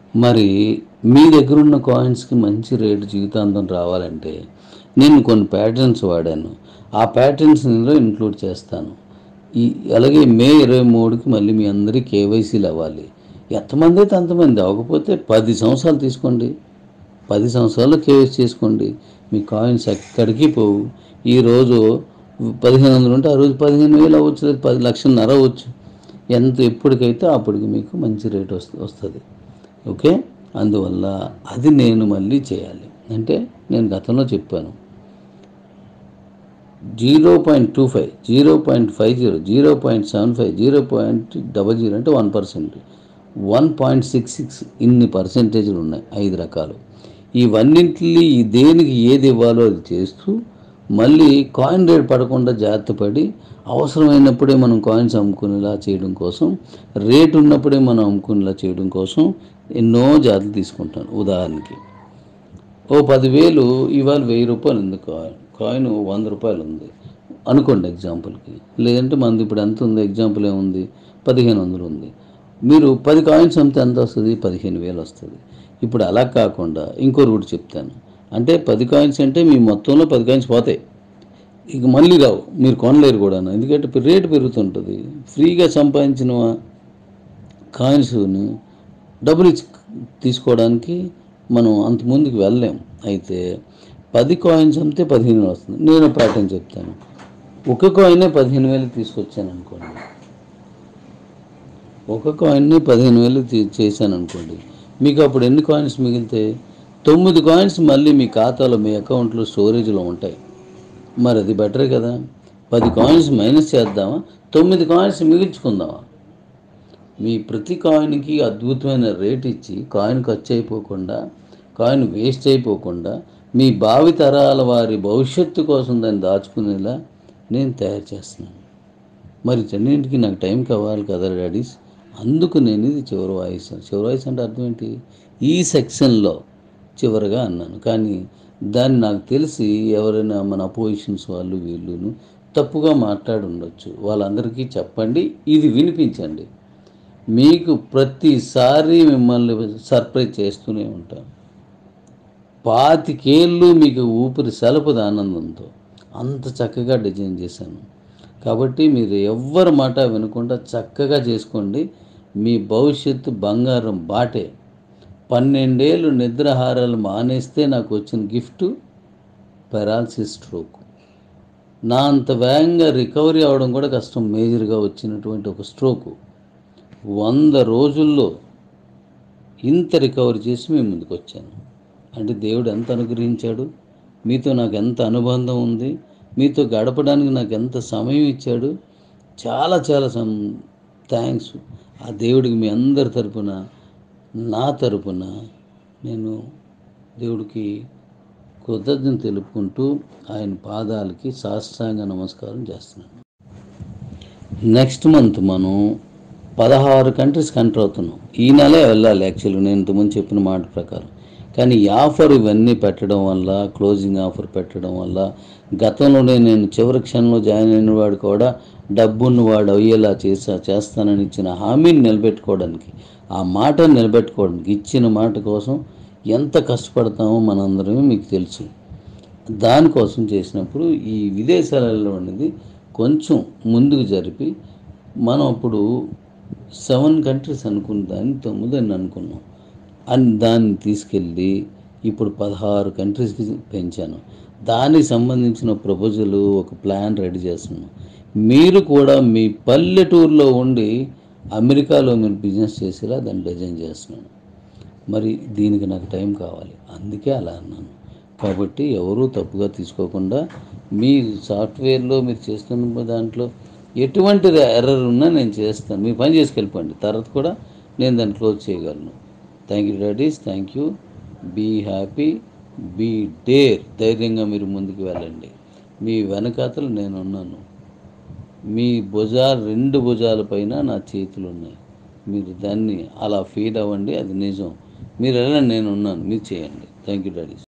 మరి మీ దగ్గర ఉన్న కాయిన్స్కి మంచి రేటు జీవితాంతం రావాలంటే నేను కొన్ని ప్యాటర్న్స్ వాడాను ఆ ప్యాటర్న్స్ ఇందులో ఇంక్లూడ్ చేస్తాను ఈ అలాగే మే ఇరవై మూడుకి మళ్ళీ మీ అందరి కేవైసీలు అవ్వాలి ఎంతమంది అయితే అంతమంది అవ్వకపోతే పది సంవత్సరాలు తీసుకోండి పది సంవత్సరాలు కేవైసీ చేసుకోండి మీ కాయిన్స్ ఎక్కడికి పోవు ఈరోజు పదిహేను వందలు ఉంటే ఆ రోజు పదిహేను వేలు అవ్వచ్చు లేదా పది లక్షన్నర అవ్వచ్చు ఎంత ఎప్పటికైతే అప్పటికి మీకు మంచి రేట్ వస్తు వస్తుంది ఓకే అందువల్ల అది నేను మళ్ళీ చేయాలి అంటే నేను గతంలో చెప్పాను zero point two five zero point five zero zero point seven five zero point double zero అంటే one percent one point six six ఇన్ని పర్సెంటేజ్లు ఉన్నాయి ఐదు రకాలు ఇవన్నింటినీ ఈ దేనికి ఏది ఇవ్వాలో అది చేస్తూ మళ్ళీ కాయిన్ రేట్ పడకుండా జాగ్రత్త పడి అవసరమైనప్పుడే మనం కాయిన్స్ అమ్ముకునేలా చేయడం కోసం రేట్ ఉన్నప్పుడే మనం అమ్ముకునేలా చేయడం కోసం ఎన్నో జాగ్రత్తలు తీసుకుంటాను ఉదాహరణకి ఓ పదివేలు ఇవాళ వెయ్యి రూపాయలు ఉంది కాయిన్ కాయిన్ వంద రూపాయలు ఉంది అనుకోండి ఎగ్జాంపుల్కి లేదంటే మనది ఇప్పుడు ఎంత ఉంది ఎగ్జాంపుల్ ఏముంది పదిహేను వందలు ఉంది మీరు పది కాయిన్స్ అమ్మితే ఎంత వస్తుంది పదిహేను వేలు వస్తుంది ఇప్పుడు అలా కాకుండా ఇంకో రూట్ చెప్తాను అంటే పది కాయిన్స్ అంటే మీ మొత్తంలో పది కాయిన్స్ పోతాయి ఇక మళ్ళీ రావు మీరు కొనలేరు కూడా ఎందుకంటే రేటు పెరుగుతుంటుంది ఫ్రీగా సంపాదించిన కాయిన్స్ని డబ్బులు ఇచ్చి తీసుకోవడానికి మనం అంత ముందుకు వెళ్ళలేం అయితే పది కాయిన్స్ అమ్మితే పదిహేను వేలు వస్తుంది నేను ప్యాటర్న్ చెప్తాను ఒక కాయినే పదిహేను వేలు తీసుకొచ్చాను అనుకోండి ఒక కాయిన్ని పదిహేను వేలు తీ చేశాను అనుకోండి మీకు అప్పుడు ఎన్ని కాయిన్స్ మిగిలితే తొమ్మిది కాయిన్స్ మళ్ళీ మీ ఖాతాలో మీ అకౌంట్లో స్టోరేజ్లో ఉంటాయి మరి అది బెటరే కదా పది కాయిన్స్ మైనస్ చేద్దామా తొమ్మిది కాయిన్స్ మిగిల్చుకుందామా మీ ప్రతి కాయిన్కి అద్భుతమైన రేట్ ఇచ్చి కాయిన్ ఖర్చు అయిపోకుండా కాయిన్ వేస్ట్ అయిపోకుండా మీ భావి తరాల వారి భవిష్యత్తు కోసం దాన్ని దాచుకునేలా నేను తయారు చేస్తున్నాను మరి చెన్నింటికి నాకు టైం కావాలి కదా డాడీస్ అందుకు నేను ఇది చివరి వాయిస్ చివరి వాయిస్ అంటే అర్థం ఏంటి ఈ సెక్షన్లో చివరిగా అన్నాను కానీ దాన్ని నాకు తెలిసి ఎవరైనా మన అపోజిషన్స్ వాళ్ళు వీళ్ళును తప్పుగా మాట్లాడి ఉండొచ్చు వాళ్ళందరికీ చెప్పండి ఇది వినిపించండి మీకు ప్రతిసారి మిమ్మల్ని సర్ప్రైజ్ చేస్తూనే ఉంటాను పాతికేళ్ళు మీకు ఊపిరి సెలపదు ఆనందంతో అంత చక్కగా డిజైన్ చేశాను కాబట్టి మీరు ఎవ్వరి మాట వినకుండా చక్కగా చేసుకోండి మీ భవిష్యత్తు బంగారం బాటే పన్నెండేళ్ళు నిద్రాహారాలు మానేస్తే నాకు వచ్చిన గిఫ్ట్ పెరాలసిస్ స్ట్రోక్ నా అంత వేగంగా రికవరీ అవడం కూడా కష్టం మేజర్గా వచ్చినటువంటి ఒక స్ట్రోకు వంద రోజుల్లో ఇంత రికవరీ చేసి మీ ముందుకు వచ్చాను అంటే దేవుడు ఎంత అనుగ్రహించాడు మీతో నాకు ఎంత అనుబంధం ఉంది మీతో గడపడానికి నాకు ఎంత సమయం ఇచ్చాడు చాలా చాలా సం థ్యాంక్స్ ఆ దేవుడికి మీ అందరి తరపున నా తరపున నేను దేవుడికి కృతజ్ఞత తెలుపుకుంటూ ఆయన పాదాలకి సాష్టాంగ నమస్కారం చేస్తున్నాను నెక్స్ట్ మంత్ మనం పదహారు కంట్రీస్కి ఎంటర్ అవుతున్నాం ఈ నెలే వెళ్ళాలి యాక్చువల్లీ నేను ఇంతకుముందు చెప్పిన మాట ప్రకారం కానీ ఈ ఆఫర్ ఇవన్నీ పెట్టడం వల్ల క్లోజింగ్ ఆఫర్ పెట్టడం వల్ల గతంలోనే నేను చివరి క్షణంలో జాయిన్ అయిన వాడు కూడా డబ్బున్న వాడు అయ్యేలా చేసా చేస్తానని ఇచ్చిన హామీని నిలబెట్టుకోవడానికి ఆ మాట నిలబెట్టుకోవడానికి ఇచ్చిన మాట కోసం ఎంత కష్టపడతామో మనందరమే మీకు తెలుసు దానికోసం చేసినప్పుడు ఈ విదేశాలలో అనేది కొంచెం ముందుకు జరిపి మనం అప్పుడు సెవెన్ కంట్రీస్ అనుకున్న దాన్ని తొమ్మిది అని అనుకున్నాం అని దాన్ని తీసుకెళ్ళి ఇప్పుడు పదహారు కంట్రీస్కి పెంచాను దానికి సంబంధించిన ప్రపోజల్ ఒక ప్లాన్ రెడీ చేస్తున్నాం మీరు కూడా మీ పల్లెటూరులో ఉండి అమెరికాలో మీరు బిజినెస్ చేసేలా దాన్ని డిజైన్ చేస్తున్నాను మరి దీనికి నాకు టైం కావాలి అందుకే అలా అన్నాను కాబట్టి ఎవరూ తప్పుగా తీసుకోకుండా మీ సాఫ్ట్వేర్లో మీరు చేస్తున్న దాంట్లో ఎటువంటి ఎర్రర్ ఉన్నా నేను చేస్తాను మీ పని చేసుకెళ్ళిపోండి తర్వాత కూడా నేను దాన్ని క్లోజ్ చేయగలను thank you daddies thank you be happy be dare ధైర్యంగా మీరు ముందుకు వెళ్ళండి మీ వెనకాతలు నేను ఉన్నాను మీ భుజాలు రెండు భుజాల పైన నా చేతులు ఉన్నాయి మీరు దాన్ని అలా ఫీల్ అవ్వండి అది నిజం మీరు వెళ్ళండి నేను ఉన్నాను మీరు చేయండి థ్యాంక్ యూ డాడీస్